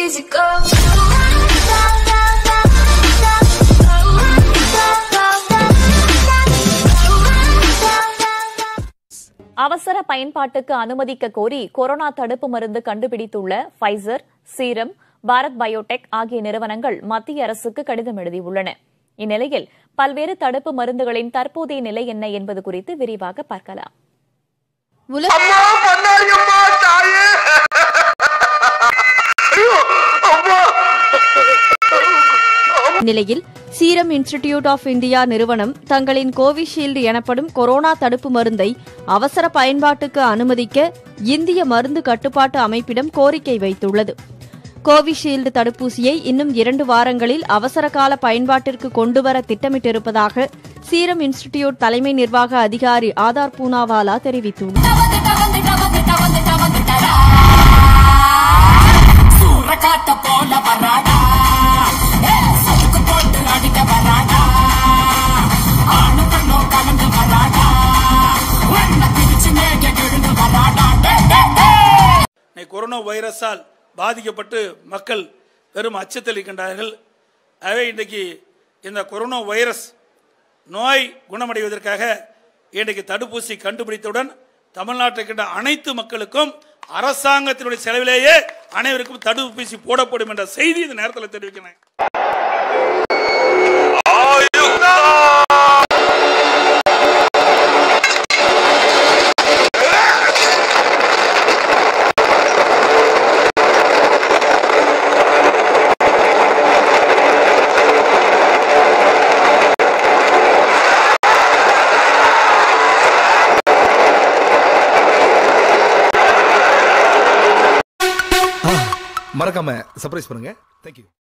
easy go. அவசர பயன்பாட்டுக்கு அனுமதிக்க கோரி கொரோனா தடுப்பு மருந்து கண்டுபிடித்துள்ள ஃபைசர் சீரம் பாரத் பயோடெக் ஆகிய நிறுவனங்கள் மத்திய அரசுக்கு கடிதம் எழுதியுள்ளன இந்நிலையில் பல்வேறு தடுப்பு மருந்துகளின் தற்போதைய நிலை என்ன என்பது குறித்து விரிவாக பார்க்கலாம் அம்மா பண்ணாரி அம்மா தாயே ஐயோ அம்மா நிலையில் சீரம் இன்ஸ்டிடியூட் ஆஃப் இந்தியா நிறுவனம் தங்களின் கோவிஷீல்டு எனப்படும் கொரோனா தடுப்பு மருந்தை அவசர பயன்பாட்டுக்கு அனுமதிக்க இந்திய மருந்து கட்டுப்பாட்டு அமைப்பிடம் கோரிக்கை வைத்துள்ளது கோவிஷீல்டு தடுப்பூசியை இன்னும் இரண்டு வாரங்களில் அவசர கால பயன்பாட்டிற்கு கொண்டுவர திட்டமிட்டிருப்பதாக சீரம் இன்ஸ்டிடியூட் தலைமை நிர்வாக அதிகாரி ஆதார் பூனாவாலா தெரிவித்துள்ளார் சூறக்காத்த போல வராடா ஏ, சொக்கு போட்டு அடிக்க வராடா ஆணு பெண்ணோ கலந்து வராடா உன்னை பிரிச்சு மேக விழுந்து வராடா டே, டே, டே. இன்னைக்கு கொரோனா வைரஸால் பாதிக்கப்பட்டு மக்கள் பெரும் அச்சத்தில் இருக்கின்றார்கள் ஆகவே இன்றைக்கு இந்த கொரோனா வைரஸ் நோய் குணமடைவதற்காக இன்றைக்கு தடுப்பூசி கண்டுபிடித்தவுடன் தமிழ்நாட்டில் இருக்கின்ற அனைத்து மக்களுக்கும் அரசாங்கத்தினுடைய செலவிலேயே அனைவருக்கும் தடுப்பூசி போடப்படும் என்ற செய்தி இந்த நேரத்தில் தெரிவிக்கிறேன் ஆயுதா மறக்காம சர்ப்ரைஸ் பண்ணுங்க தேங்க்யூ